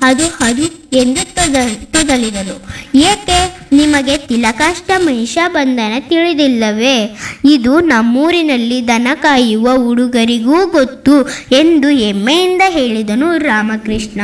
ಅದು ಅದು ಎಂದು ತೊದ ತೊದಲಿದನು ಏಕೆ ನಿಮಗೆ ತಿಲಕಾಷ್ಟ ಮಹಿಷ ಬಂಧನ ತಿಳಿದಿಲ್ಲವೇ ಇದು ನಮ್ಮೂರಿನಲ್ಲಿ ದನ ಕಾಯುವ ಹುಡುಗರಿಗೂ ಗೊತ್ತು ಎಂದು ಹೆಮ್ಮೆಯಿಂದ ಹೇಳಿದನು ರಾಮಕೃಷ್ಣ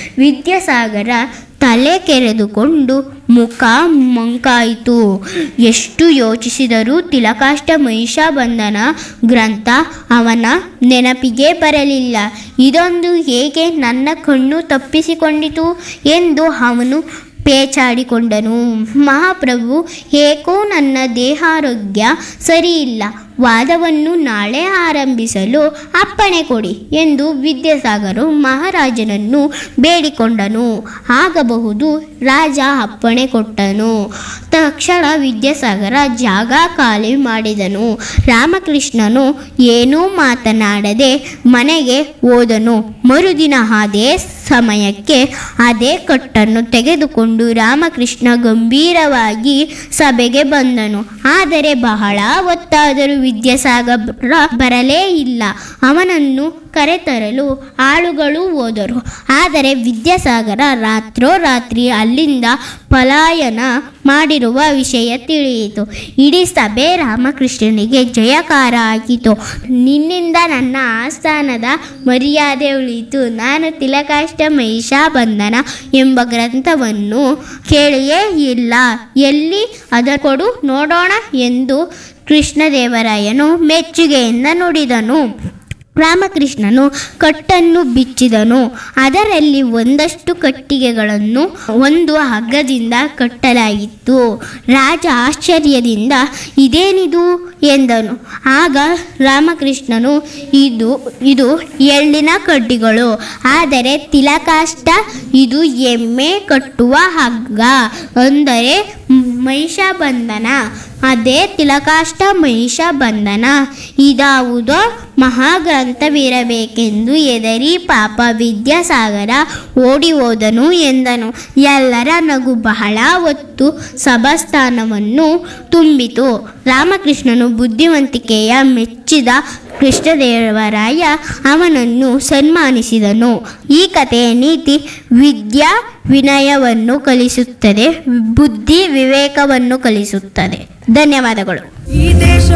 ವಿದ್ಯಾಸಾಗರ ತಲೆ ಕೆರೆದುಕೊಂಡು ಮುಖ ಮಂಕಾಯಿತು ಎಷ್ಟು ಯೋಚಿಸಿದರೂ ತಿಲಕಾಷ್ಟ ಮಹಿಷ ಬಂಧನ ಗ್ರಂಥ ಅವನ ನೆನಪಿಗೆ ಬರಲಿಲ್ಲ ಇದೊಂದು ಹೇಗೆ ನನ್ನ ಕಣ್ಣು ತಪ್ಪಿಸಿಕೊಂಡಿತು ಎಂದು ಅವನು ಪೇಚಾಡಿಕೊಂಡನು ಮಹಾಪ್ರಭು ಏಕೋ ನನ್ನ ದೇಹಾರೋಗ್ಯ ಸರಿಯಿಲ್ಲ ವಾದವನ್ನು ನಾಳೆ ಆರಂಭಿಸಲು ಅಪ್ಪಣೆ ಕೊಡಿ ಎಂದು ವಿದ್ಯಾಸಾಗರು ಮಹಾರಾಜನನ್ನು ಬೇಡಿಕೊಂಡನು ಆಗಬಹುದು ರಾಜ ಅಪ್ಪಣೆ ಕೊಟ್ಟನು ತಕ್ಷಣ ವಿದ್ಯಾಸಾಗರ ಜಾಗ ಖಾಲಿ ಮಾಡಿದನು ರಾಮಕೃಷ್ಣನು ಏನೂ ಮಾತನಾಡದೆ ಮನೆಗೆ ಹೋದನು ಮರುದಿನ ಅದೇ ಸಮಯಕ್ಕೆ ಅದೇ ಕಟ್ಟನ್ನು ತೆಗೆದುಕೊಂಡು ರಾಮಕೃಷ್ಣ ಗಂಭೀರವಾಗಿ ಸಭೆಗೆ ಬಂದನು ಆದರೆ ಬಹಳ ಹೊತ್ತಾದರೂ ವಿದ್ಯಾಸಾಗರ ಬರಲೇ ಇಲ್ಲ ಅವನನ್ನು ಕರೆತರಲು ಆಳುಗಳು ಹೋದರು ಆದರೆ ವಿದ್ಯಾಸಾಗರ ರಾತ್ರೋರಾತ್ರಿ ಅಲ್ಲಿಂದ ಪಲಾಯನ ಮಾಡಿರುವ ವಿಷಯ ತಿಳಿಯಿತು ಇಡೀ ಸಭೆ ರಾಮಕೃಷ್ಣನಿಗೆ ಜಯಕಾರ ಆಗಿತು ನಿನ್ನಿಂದ ನನ್ನ ಆಸ್ಥಾನದ ಮರ್ಯಾದೆ ಉಳಿಯಿತು ನಾನು ತಿಲಕಾಷ್ಟ ಮಹಿಷ ಬಂಧನ ಎಂಬ ಗ್ರಂಥವನ್ನು ಕೇಳಿಯೇ ಇಲ್ಲ ಎಲ್ಲಿ ಅದ ಕೊಡು ನೋಡೋಣ ಎಂದು ಕೃಷ್ಣದೇವರಾಯನು ಮೆಚ್ಚುಗೆಯಿಂದ ನುಡಿದನು ರಾಮಕೃಷ್ಣನು ಕಟ್ಟನ್ನು ಬಿಚ್ಚಿದನು ಅದರಲ್ಲಿ ಒಂದಷ್ಟು ಕಟ್ಟಿಗೆಗಳನ್ನು ಒಂದು ಹಗ್ಗದಿಂದ ಕಟ್ಟಲಾಗಿತ್ತು ರಾಜ ಆಶ್ಚರ್ಯದಿಂದ ಇದೇನಿದು ಎಂದನು ಆಗ ರಾಮಕೃಷ್ಣನು ಇದು ಇದು ಎಳ್ಳಿನ ಕಡ್ಡಿಗಳು ಆದರೆ ತಿಲಕಾಷ್ಟ ಇದು ಎಮ್ಮೆ ಕಟ್ಟುವ ಹಗ್ಗ ಅಂದರೆ ಮಹಿಷ ಬಂಧನ ಅದೇ ತಿಲಕಾಷ್ಟ ಮಹಿಷ ಬಂಧನ ಇದಾವುದೋ ಮಹಾಗ್ರಂಥವಿರಬೇಕೆಂದು ಎದರಿ ಪಾಪ ವಿದ್ಯಾಸಾಗರ ಓಡಿ ಹೋದನು ಎಂದನು ಎಲ್ಲರ ನಗು ಬಹಳ ಹೊತ್ತು ಸಭಾಸ್ಥಾನವನ್ನು ತುಂಬಿತು ರಾಮಕೃಷ್ಣನು ಬುದ್ಧಿವಂತಿಕೆಯ ಮೆಚ್ಚಿದ ಕೃಷ್ಣದೇವರಾಯ ಅವನನ್ನು ಸನ್ಮಾನಿಸಿದನು ಈ ಕಥೆಯ ನೀತಿ ವಿದ್ಯಾ ವಿನಯವನ್ನು ಕಲಿಸುತ್ತದೆ ಬುದ್ಧಿ ವಿವೇಕವನ್ನು ಕಲಿಸುತ್ತದೆ ಧನ್ಯವಾದಗಳು ಈ ದೇಶ